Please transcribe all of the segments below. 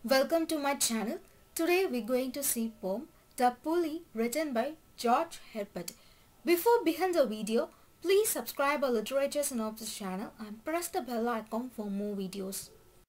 Welcome to my channel. Today we're going to see poem The Pulley written by George Herbert. Before begin the video, please subscribe our literature synopsis channel and press the bell icon for more videos.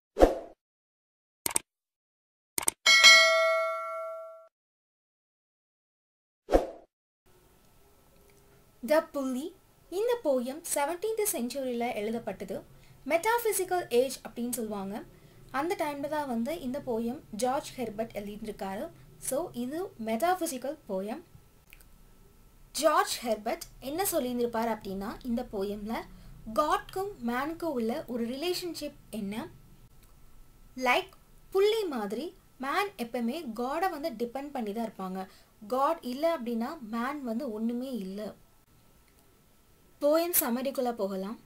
த புள்ளி இந்த poem seventeenth செஞ்சுரியில் எழுதப்பட்டது metaphysical age அப்படின்னு சொல்லுவாங்க அந்த டைமில் தான் வந்து இந்த போயம் ஜார்ஜ் ஹெர்பர்ட் எழுதியிருக்காரு ஸோ இது மெட்டாஃபிசிக்கல் போயம் ஜார்ஜ் ஹெர்பர்ட் என்ன சொல்லியிருந்திருப்பார் அப்படின்னா இந்த போயமில் காட்க்கும் மேனுக்கும் உள்ள ஒரு ரிலேஷன்ஷிப் என்ன லைக் புள்ளி மாதிரி மேன் எப்பவுமே காடை வந்து டிபெண்ட் பண்ணி தான் இருப்பாங்க காட் இல்லை அப்படின்னா மேன் வந்து ஒன்றுமே இல்லை போயம் சம்மரிக்குள்ளே போகலாம்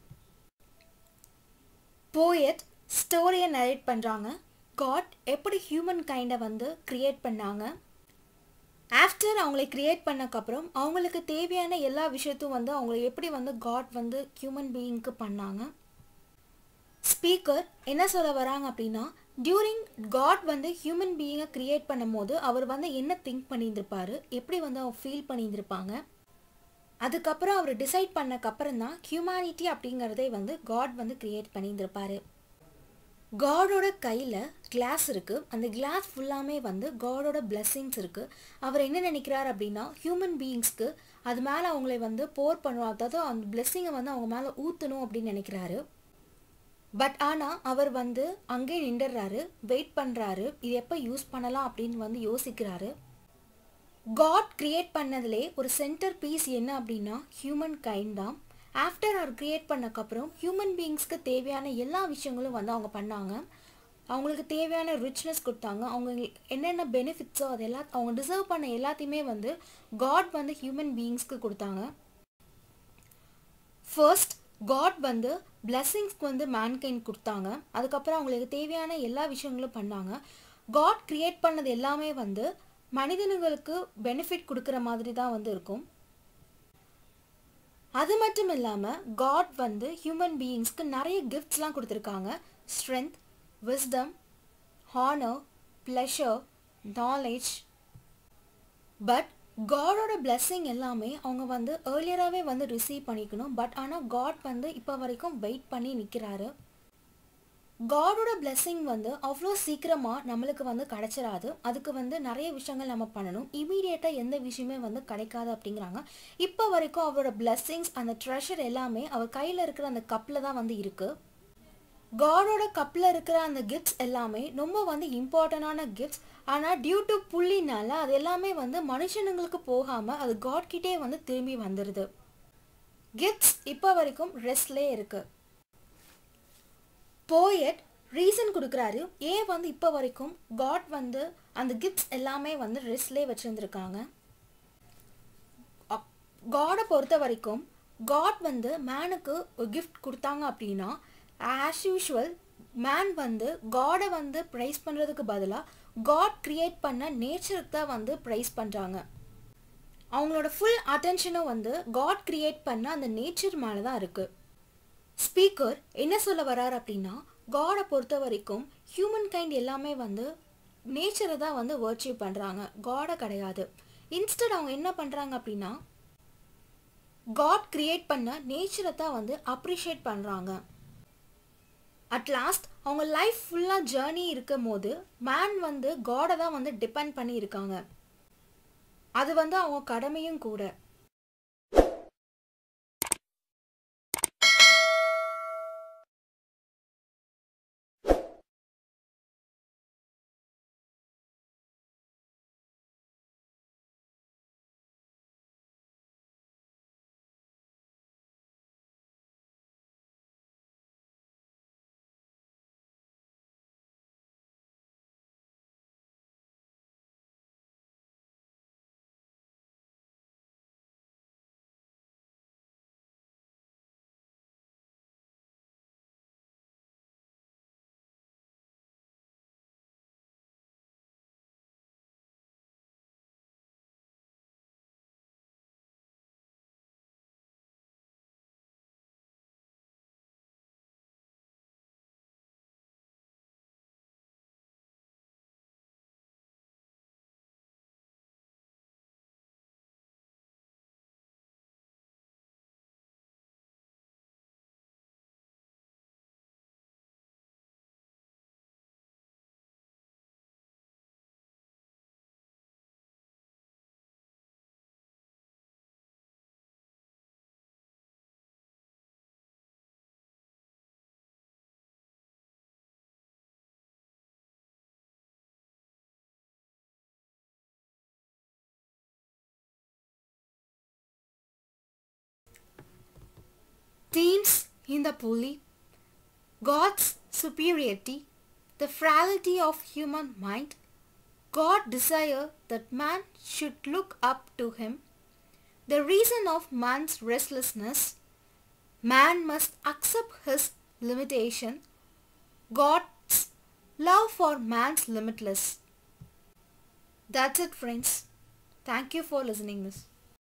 போயட் ஸ்டோரியை நரேட் பண்ணுறாங்க காட் எப்படி ஹியூமன் கைண்டை வந்து க்ரியேட் பண்ணாங்க ஆஃப்டர் அவங்களை க்ரியேட் பண்ணக்கப்புறம் அவங்களுக்கு தேவையான எல்லா விஷயத்தையும் வந்து அவங்களை எப்படி வந்து காட் வந்து ஹியூமன் பீயிங்க்கு பண்ணாங்க ஸ்பீக்கர் என்ன சொல்ல வராங்க அப்படின்னா டியூரிங் காட் வந்து ஹியூமன் பீயிங்கை க்ரியேட் பண்ணும்போது அவர் வந்து என்ன திங்க் பண்ணியிருந்திருப்பாரு எப்படி வந்து அவர் ஃபீல் பண்ணியிருந்திருப்பாங்க அதுக்கப்புறம் அவர் டிசைட் பண்ணக்கப்புறம் தான் ஹியூமானிட்டி அப்படிங்கிறதே வந்து காட் வந்து க்ரியேட் பண்ணியிருந்திருப்பாரு காடோட கையில் கிளாஸ் இருக்குது அந்த கிளாஸ் ஃபுல்லாமே வந்து காடோட பிளெஸ்ஸிங்ஸ் இருக்குது அவர் என்ன நினைக்கிறார் அப்படின்னா ஹியூமன் பீயிங்ஸ்க்கு அது மேலே அவங்களை வந்து போர் பண்ணுவோம் அதாவது அந்த பிளெஸ்ஸிங்கை வந்து அவங்க மேலே ஊற்றணும் அப்படின்னு நினைக்கிறாரு பட் ஆனால் அவர் வந்து அங்கேயே நின்றுறாரு வெயிட் பண்ணுறாரு இது எப்போ யூஸ் பண்ணலாம் அப்படின்னு வந்து யோசிக்கிறாரு காட் கிரியேட் பண்ணதுலே ஒரு சென்டர் பீஸ் என்ன அப்படின்னா ஹியூமன் கைண்ட் தான் ஆஃப்டர் அவர் க்ரியேட் பண்ணக்கப்புறம் ஹியூமன் பீயிங்ஸ்க்கு தேவையான எல்லா விஷயங்களும் வந்து அவங்க பண்ணாங்க அவங்களுக்கு தேவையான ரிச்னஸ் கொடுத்தாங்க அவங்க என்னென்ன பெனிஃபிட்ஸோ அது எல்லா அவங்க டிசர்வ் பண்ண எல்லாத்தையுமே வந்து காட் வந்து ஹியூமன் பீயிங்ஸ்க்கு கொடுத்தாங்க ஃபர்ஸ்ட் காட் வந்து பிளெஸ்ஸிங்ஸ்க்கு வந்து மேன்கைண்ட் கொடுத்தாங்க அதுக்கப்புறம் அவங்களுக்கு தேவையான எல்லா விஷயங்களும் பண்ணாங்க காட் க்ரியேட் பண்ணது எல்லாமே வந்து மனிதனுங்களுக்கு பெனிஃபிட் கொடுக்குற மாதிரி தான் வந்து இருக்கும் அது மட்டும் இல்லாமல் காட் வந்து ஹியூமன் பீயிங்ஸ்க்கு நிறைய கிஃப்ட்ஸ்லாம் கொடுத்துருக்காங்க strength wisdom honour pleasure knowledge but காடோட பிளெஸ்ஸிங் எல்லாமே அவங்க வந்து ஏர்லியராகவே வந்து ரிசீவ் பண்ணிக்கணும் பட் ஆனால் காட் வந்து இப்போ வரைக்கும் வெயிட் பண்ணி நிற்கிறாரு காடோட பிளெஸ்ஸிங் வந்து அவ்வளோ சீக்கிரமாக நம்மளுக்கு வந்து கிடைச்சிடாது அதுக்கு வந்து நிறைய விஷயங்கள் நம்ம பண்ணணும் இமீடியட்டாக எந்த விஷயமே வந்து கிடைக்காது அப்படிங்கிறாங்க இப்போ வரைக்கும் அவரோட பிளெஸ்ஸிங்ஸ் அந்த ட்ரெஷர் எல்லாமே அவர் கையில் இருக்கிற அந்த கப்பில் தான் வந்து இருக்குது காடோட கப்பில் இருக்கிற அந்த கிஃப்ட்ஸ் எல்லாமே ரொம்ப வந்து இம்பார்ட்டண்டான கிஃப்ட்ஸ் ஆனால் டியூ டு புள்ளினால அது எல்லாமே வந்து மனுஷனுங்களுக்கு போகாமல் அது காட்கிட்டே வந்து திரும்பி வந்துடுது கிஃப்ட்ஸ் இப்போ வரைக்கும் ரெஸ்ட்லே இருக்குது போயட் ரீசன் கொடுக்குறாரு ஏன் வந்து இப்போ வரைக்கும் காட் வந்து அந்த கிஃப்ட்ஸ் எல்லாமே வந்து ரெஸ்ட்லே வச்சுருந்துருக்காங்க காடை பொறுத்த வரைக்கும் காட் வந்து மேனுக்கு ஒரு கிஃப்ட் கொடுத்தாங்க அப்படின்னா ஆஸ் யூஷுவல் மேன் வந்து காடை வந்து ப்ரைஸ் பண்ணுறதுக்கு பதிலாக காட் க்ரியேட் பண்ண நேச்சருக்கு தான் வந்து ப்ரைஸ் பண்ணுறாங்க அவங்களோட ஃபுல் அட்டென்ஷனும் வந்து காட் க்ரியேட் பண்ண அந்த நேச்சர் மேலே தான் இருக்குது ஸ்பீக்கர் என்ன சொல்ல வரார் அப்படின்னா காடை பொறுத்த வரைக்கும் ஹியூமன் கைண்ட் எல்லாமே வந்து நேச்சரை தான் வந்து வர்ச்சீவ் பண்ணுறாங்க காடை கிடையாது இன்ஸ்டட் அவங்க என்ன பண்ணுறாங்க அப்படின்னா காட் கிரியேட் பண்ண நேச்சரை தான் வந்து அப்ரிஷியேட் பண்ணுறாங்க அட் லாஸ்ட் அவங்க லைஃப் ஃபுல்லாக ஜேர்னி இருக்கும் போது மேன் வந்து காடை தான் வந்து டிபெண்ட் பண்ணி இருக்காங்க அது வந்து அவங்க கடமையும் கூட themes in the pulley God's superiority, the frailty of human mind, God desire that man should look up to him, the reason of man's restlessness, man must accept his limitation, God's love for man's limitless. That's it friends. Thank you for listening this.